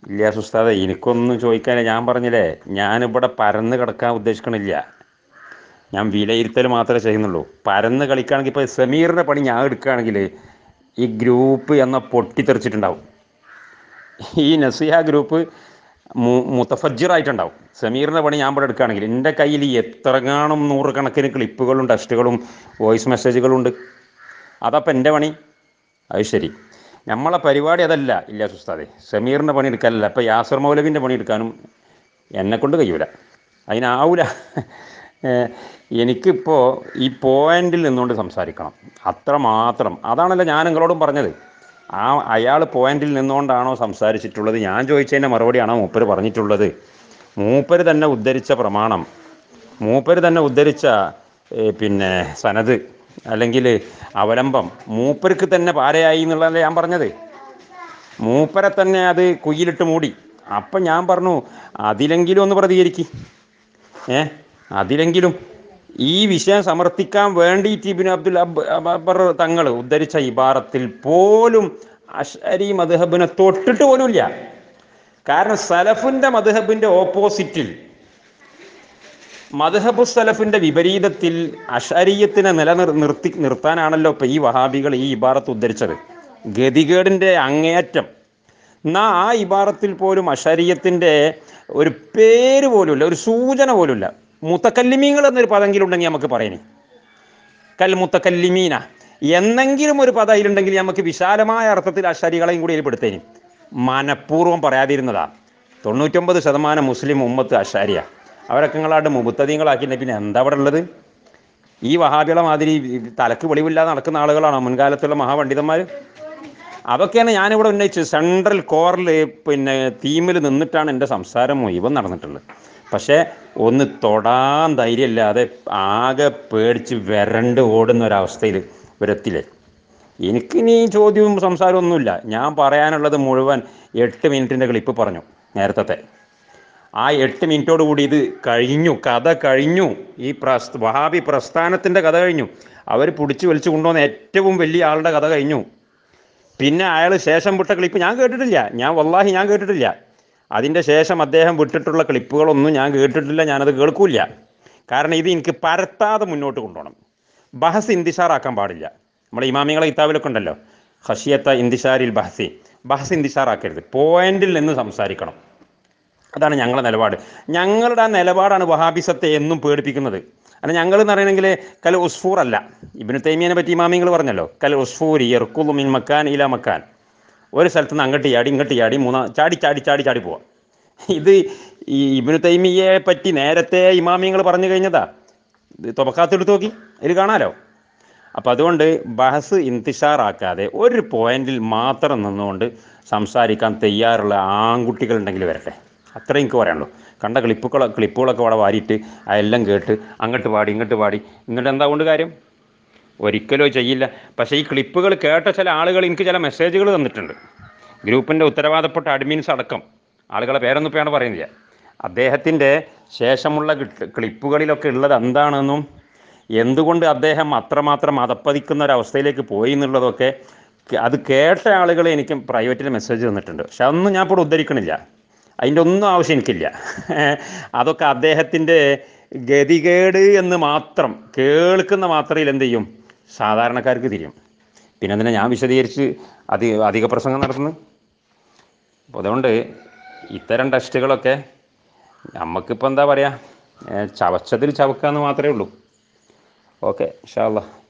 ഇല്ലാസ് ഉസ്താദെ എനിക്കൊന്നും ചോദിക്കാനില്ല ഞാൻ പറഞ്ഞില്ലേ ഞാനിവിടെ പരന്ന് കിടക്കാൻ ഉദ്ദേശിക്കണില്ല ഞാൻ വിലയിരുത്തൽ മാത്രമേ ചെയ്യുന്നുള്ളൂ പരന്ന് കളിക്കുകയാണെങ്കിൽ ഇപ്പോൾ സമീറിൻ്റെ പണി ഞാൻ എടുക്കുകയാണെങ്കിൽ ഈ ഗ്രൂപ്പ് എന്ന പൊട്ടിത്തെറിച്ചിട്ടുണ്ടാവും ഈ നസിഹ ഗ്രൂപ്പ് മു മുത്തഫജ്ജിറായിട്ടുണ്ടാവും സമീറിൻ്റെ പണി ഞാൻ ഇവിടെ എടുക്കുകയാണെങ്കിൽ എൻ്റെ കയ്യിൽ എത്ര കാണും നൂറുകണക്കിന് ക്ലിപ്പുകളും ടെസ്റ്റുകളും വോയിസ് മെസ്സേജുകളും ഉണ്ട് അതപ്പം എൻ്റെ പണി അത് ശരി നമ്മളെ പരിപാടി അതല്ല ഇല്ല സുസ്താദെ സമീറിൻ്റെ പണി എടുക്കാനല്ല അപ്പോൾ യാസർ മൗലവിൻ്റെ പണി എടുക്കാനും എന്നെ കൊണ്ട് കഴിയൂല അതിനാവൂല ഏഹ് എനിക്കിപ്പോൾ ഈ പോയിന്റിൽ നിന്നുകൊണ്ട് സംസാരിക്കണം അത്ര മാത്രം അതാണല്ലോ ഞാൻ നിങ്ങളോടും പറഞ്ഞത് ആ അയാൾ പോയിന്റിൽ നിന്നുകൊണ്ടാണോ സംസാരിച്ചിട്ടുള്ളത് ഞാൻ ചോദിച്ചതിൻ്റെ മറുപടിയാണോ മൂപ്പര് പറഞ്ഞിട്ടുള്ളത് മൂപ്പര് തന്നെ ഉദ്ധരിച്ച പ്രമാണം മൂപ്പര് തന്നെ ഉദ്ധരിച്ച ഏ, പിന്നെ സനത് അല്ലെങ്കിൽ അവലംബം മൂപ്പർക്ക് തന്നെ പാരയായി എന്നുള്ളതല്ലേ ഞാൻ പറഞ്ഞത് മൂപ്പരെ തന്നെ അത് കുയ്യിലിട്ട് മൂടി അപ്പം ഞാൻ പറഞ്ഞു അതിലെങ്കിലും ഒന്ന് പ്രതികരിക്കും ഏ അതിലെങ്കിലും ഈ വിഷയം സമർത്ഥിക്കാൻ വേണ്ടിയിട്ട് ഇബിൻ അബ്ദുൽ അബ് അബ്ബർ തങ്ങൾ ഉദ്ധരിച്ച ഇബാറത്തിൽ പോലും അഷരി മദ്ഹബിനെ തൊട്ടിട്ട് പോലുമില്ല കാരണം സലഫിൻ്റെ മദ്ഹബിൻ്റെ ഓപ്പോസിറ്റിൽ മദ്ഹബു സലഫിൻ്റെ വിപരീതത്തിൽ അഷരീയത്തിനെ നിലനിർ നിർത്തി നിർത്താനാണല്ലോ ഇപ്പോൾ ഈ വഹാബികൾ ഈ ഇബാറത്ത് ഉദ്ധരിച്ചത് ഗതികേടിൻ്റെ അങ്ങേയറ്റം എന്നാ ആ ഇബാറത്തിൽ പോലും അഷരീയത്തിൻ്റെ ഒരു പേര് പോലുമില്ല ഒരു സൂചന പോലുമില്ല മുത്തക്കല്ലിമീങ്ങൾ എന്നൊരു പദമെങ്കിലും ഉണ്ടെങ്കിൽ നമുക്ക് പറയണേ കൽ മുത്തക്കല്ലിമീന എന്നെങ്കിലും ഒരു പദം അതിലുണ്ടെങ്കിൽ നമുക്ക് വിശാലമായ അർത്ഥത്തിൽ അഷരികളെയും കൂടി അതിൽ പെടുത്തേനും മനഃപൂർവ്വം പറയാതിരുന്നതാ തൊണ്ണൂറ്റൊമ്പത് ശതമാനം മുസ്ലിം ഉമ്മത്ത് അഷാരിയ അവരൊക്കെ നിങ്ങളായിട്ട് മുബത്തതീങ്ങളാക്കിയിട്ട് പിന്നെ എന്താ അവിടെ ഉള്ളത് ഈ വഹാബികളെ മാതിരി തലക്ക് വെളിവില്ലാതെ നടക്കുന്ന ആളുകളാണോ മുൻകാലത്തുള്ള മഹാപണ്ഡിതന്മാർ അതൊക്കെയാണ് ഞാനിവിടെ ഉന്നയിച്ചത് സെൻട്രൽ കോറിൽ പിന്നെ തീമിൽ നിന്നിട്ടാണ് എൻ്റെ സംസാരം മുഴുവൻ നടന്നിട്ടുള്ളത് പക്ഷേ ഒന്ന് തൊടാൻ ധൈര്യമില്ലാതെ ആകെ പേടിച്ച് വരണ്ട് ഓടുന്ന ഒരവസ്ഥയിൽ ഇവരെത്തില്ലേ എനിക്കിനി ചോദ്യവും സംസാരവും ഒന്നുമില്ല ഞാൻ പറയാനുള്ളത് മുഴുവൻ എട്ട് മിനിറ്റിൻ്റെ ക്ലിപ്പ് പറഞ്ഞു നേരത്തെ ആ എട്ട് മിനിറ്റോട് കൂടി ഇത് കഴിഞ്ഞു കഥ കഴിഞ്ഞു ഈ പ്രസ് വഹാബി പ്രസ്ഥാനത്തിൻ്റെ കഥ കഴിഞ്ഞു അവർ പിടിച്ചു വലിച്ചു കൊണ്ടുവന്ന ഏറ്റവും വലിയ ആളുടെ കഥ കഴിഞ്ഞു പിന്നെ അയാൾ ശേഷം വിട്ട ക്ലിപ്പ് ഞാൻ കേട്ടിട്ടില്ല ഞാൻ വല്ലാഹി ഞാൻ കേട്ടിട്ടില്ല അതിൻ്റെ ശേഷം അദ്ദേഹം വിട്ടിട്ടുള്ള ക്ലിപ്പുകളൊന്നും ഞാൻ കേട്ടിട്ടില്ല ഞാനത് കേൾക്കൂല കാരണം ഇത് എനിക്ക് പരത്താതെ മുന്നോട്ട് കൊണ്ടുപോകണം ബഹസ് ഇന്തിഷാറാക്കാൻ പാടില്ല നമ്മുടെ ഇമാമിങ്ങളെ കിതാബിലൊക്കെ ഉണ്ടല്ലോ ഹഷിയത്ത ഇന്തിഷാരിൽ ബഹസി ബഹസ് ഇന്തിഷാറാക്കരുത് പോയിന്റിൽ നിന്ന് സംസാരിക്കണം അതാണ് ഞങ്ങളുടെ നിലപാട് ഞങ്ങളുടെ ആ നിലപാടാണ് വഹാബിസത്തെ എന്നും പേടിപ്പിക്കുന്നത് അല്ല ഞങ്ങൾ എന്ന് പറയണമെങ്കിൽ കൽ ഉസ്ഫൂർ അല്ല ഇബിന് തൈമിയനെ പറ്റി ഇമാമിങ്ങൾ പറഞ്ഞല്ലോ കൽ ഉസ്ഫൂരി എർക്കുലു മിൻ മക്കാൻ ഇല മക്കാൻ ഒരു സ്ഥലത്ത് നിന്ന് അങ്ങോട്ട് ചാടി ഇങ്ങോട്ട് ചാടി മൂന്നാ ചാടി ചാടി ചാടി ചാടി പോവാം ഇത് ഈ ഇബിന് തൈമിയെ പറ്റി നേരത്തെ ഇമാമിങ്ങൾ പറഞ്ഞു കഴിഞ്ഞതാ ഇത് തുറക്കാത്തെടുത്ത് നോക്കി ഇത് കാണാലോ അപ്പം അതുകൊണ്ട് ബഹസ് ഇന്തിഷാറാക്കാതെ ഒരു പോയിന്റിൽ മാത്രം നിന്നുകൊണ്ട് സംസാരിക്കാൻ തയ്യാറുള്ള ആൺകുട്ടികളുണ്ടെങ്കിൽ വരട്ടെ അത്രയും എനിക്ക് പറയാനുള്ളൂ കണ്ട ക്ലിപ്പുകൾ ക്ലിപ്പുകളൊക്കെ അവിടെ വാരിയിട്ട് അതെല്ലാം കേട്ട് അങ്ങോട്ട് പാടി ഇങ്ങോട്ട് പാടി എന്നിട്ട് എന്താ കൊണ്ട് കാര്യം ഒരിക്കലും ചെയ്യില്ല പക്ഷേ ഈ ക്ലിപ്പുകൾ കേട്ട ചില ആളുകൾ എനിക്ക് ചില മെസ്സേജുകൾ തന്നിട്ടുണ്ട് ഗ്രൂപ്പിൻ്റെ ഉത്തരവാദപ്പെട്ട അഡ്മിൻസ് അടക്കം ആളുകളെ പേരൊന്നും ഇപ്പോഴാണ് പറയുന്നില്ല അദ്ദേഹത്തിൻ്റെ ശേഷമുള്ള ക്ലി- ക്ലിപ്പുകളിലൊക്കെ ഉള്ളത് എന്താണെന്നും എന്തുകൊണ്ട് അദ്ദേഹം അത്രമാത്രം അതപ്പതിക്കുന്ന ഒരവസ്ഥയിലേക്ക് പോയി എന്നുള്ളതൊക്കെ ക- അത് കേട്ട ആളുകൾ എനിക്ക് പ്രൈവറ്റിൽ മെസ്സേജ് തന്നിട്ടുണ്ട് പക്ഷെ അതൊന്നും ഞാൻ ഇപ്പോൾ ഉദ്ധരിക്കണില്ല അതിൻ്റെ ഒന്നും ആവശ്യം എനിക്കില്ല അതൊക്കെ അദ്ദേഹത്തിൻ്റെ ഗതികേട് എന്ന് മാത്രം കേൾക്കുന്ന മാത്രയിൽ എന്ത് ചെയ്യും സാധാരണക്കാർക്ക് തിരിയും പിന്നെ അതിനെ ഞാൻ വിശദീകരിച്ച് അധി അധിക പ്രസംഗം നടത്തുന്നു അപ്പോൾ അതുകൊണ്ട് ഇത്തരം ടെസ്റ്റുകളൊക്കെ നമുക്കിപ്പോൾ എന്താ പറയുക ചവച്ചതിൽ ചവക്കുക എന്ന് മാത്രമേ ഉള്ളൂ ഓക്കെ ഇൻഷാ അല്ലാ